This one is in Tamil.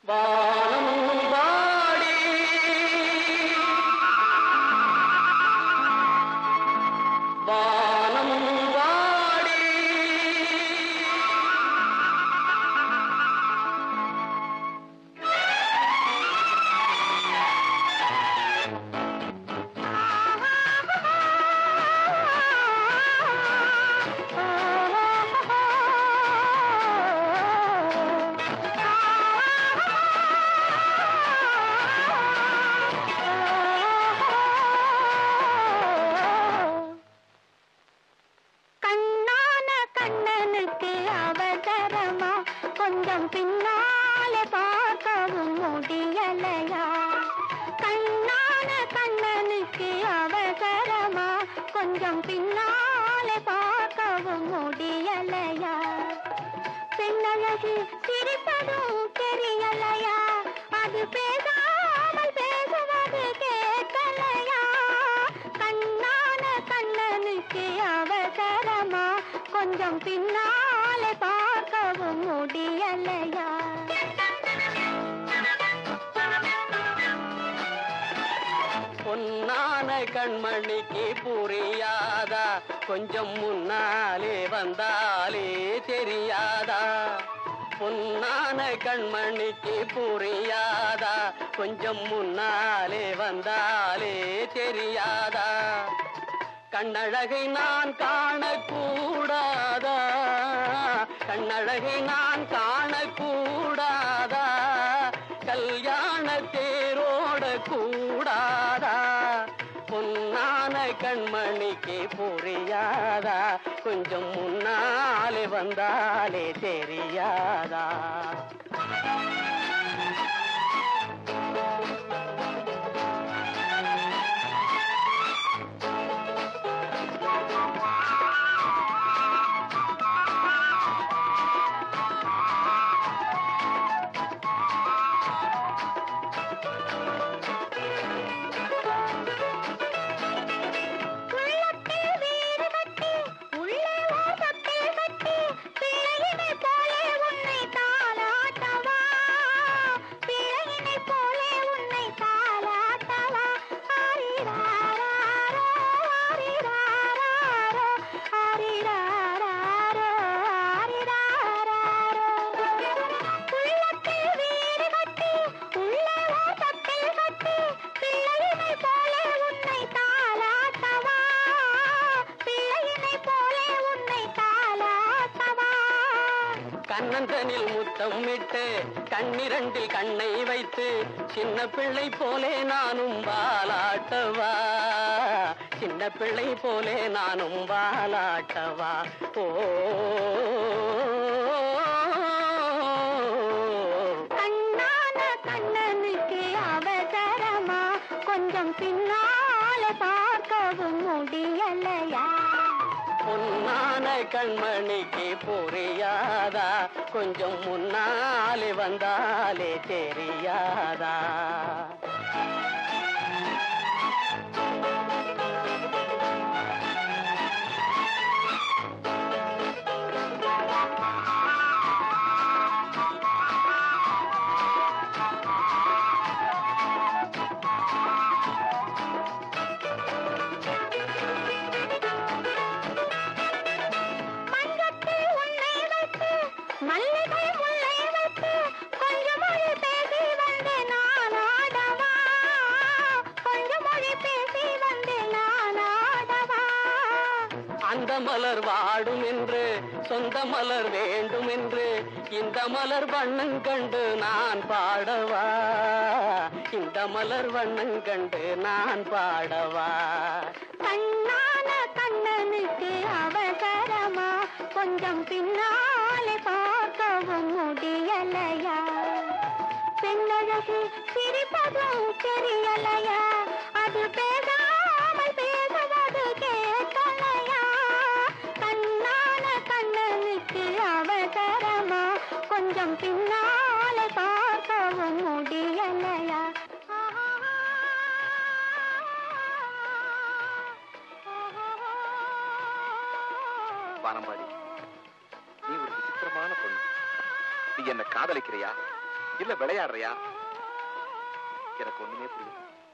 வானம் வாடி வானம் வாடி கண்ணான கண்ணனுக்கு அவசரமா கொஞ்சம் பின்னாலே பார்க்கவும் முடியலையா கண்ணான கண்ணனுக்கு அவசரமா கொஞ்சம் பின்னாலே பார்க்கவும் முடியலையா பெண்ணழகி சிரிப்பதும் தெரியலையா அது பேசாமல் பேசுவது கேட்கலையா கண்ணான கண்ணனுக்கு அவசரமா கொஞ்சம் பின்னாலே பார்க்கவும் முடியலையா பொன்னான கண்மணிக்கு புரியாதா கொஞ்சம் முன்னாலே வந்தாலே தெரியாதா பொன்னான கண்மணிக்கு புரியாதா கொஞ்சம் முன்னாலே வந்தாலே தெரியாதா கண்ணழகை நான் காணக்கூடாதா கண்ணழகை நான் காணக்கூடாதா கல்யாண தேரோட கூடாதா பொன்னான கண்மணிக்கு புரியாதா கொஞ்சம் முன்னாலே வந்தாலே தெரியாதா உள்ளத்தில் வீடு கட்டி உள்ளே ஓசத்தில் கட்டி பிள்ளையினை போலே உன்னை தாளாட்டவா பிள்ளையினை போலே உன்னை தாளாட்டவா ஆரிராரோ ஆரிராரோ ஆரிராரோ ஆரிராரோ உள்ளத்தில் வீடு கட்டி உள்ளே ஓசத்தில் கட்டி பிள்ளையினை போலே உன்னை தாளாட்டவா பிள்ளையினை போலே உன்னை தாளாட்டவா கண்ணந்தனில் முத்தம் இட்டு கண்ணிரண்டில் கண்ணை வைத்து சின்ன பிள்ளை போலே நானும் வாலாட்டவா சின்ன பிள்ளை போலே நானும் வாலாட்டவா ஓ கண்ணான கண்ணனுக்கு அவசரமா கொஞ்சம் பின்னால பார்க்கவும் முடியலையா பொன்னான கண்மணிக்கு புரியாதா கொஞ்சம் முன்னாலே வந்தாலே தெரியாதா மஞ்சத்தில் உன்னை வைத்து மல்லிகை முல்லை வைத்து கொஞ்சம் மொழி பேசி வந்து நான் ஆடவா கொஞ்சம் மொழி பேசி வந்து நான் ஆடவா அந்த மலர் வாடும் என்று சொந்த மலர் வேண்டும் என்று இந்த மலர் வண்ணம் கண்டு நான் பாடவா இந்த மலர் வண்ணம் கண்டு நான் பாடவா கண்ணான கண்ணனுக்கு அவசரமா கொஞ்சம் பின்னாலே பார்க்கவும் முடியலையா பெண்ணழகு சிரிப்பதும் தெரியலையா அது பேசாமல் பேசுவது கேட்கலையா கண்ணான கண்ணனுக்கு அவசரமா கொஞ்சம் பின்னாலே பார்க்கவும் முடியலையா வானம்பாடி நீ ஒரு விசித்திரமான பொண்ணு நீ என்ன காதலிக்கிறியா இல்ல விளையாடுறியா எனக்கு ஒண்ணுமே புரியல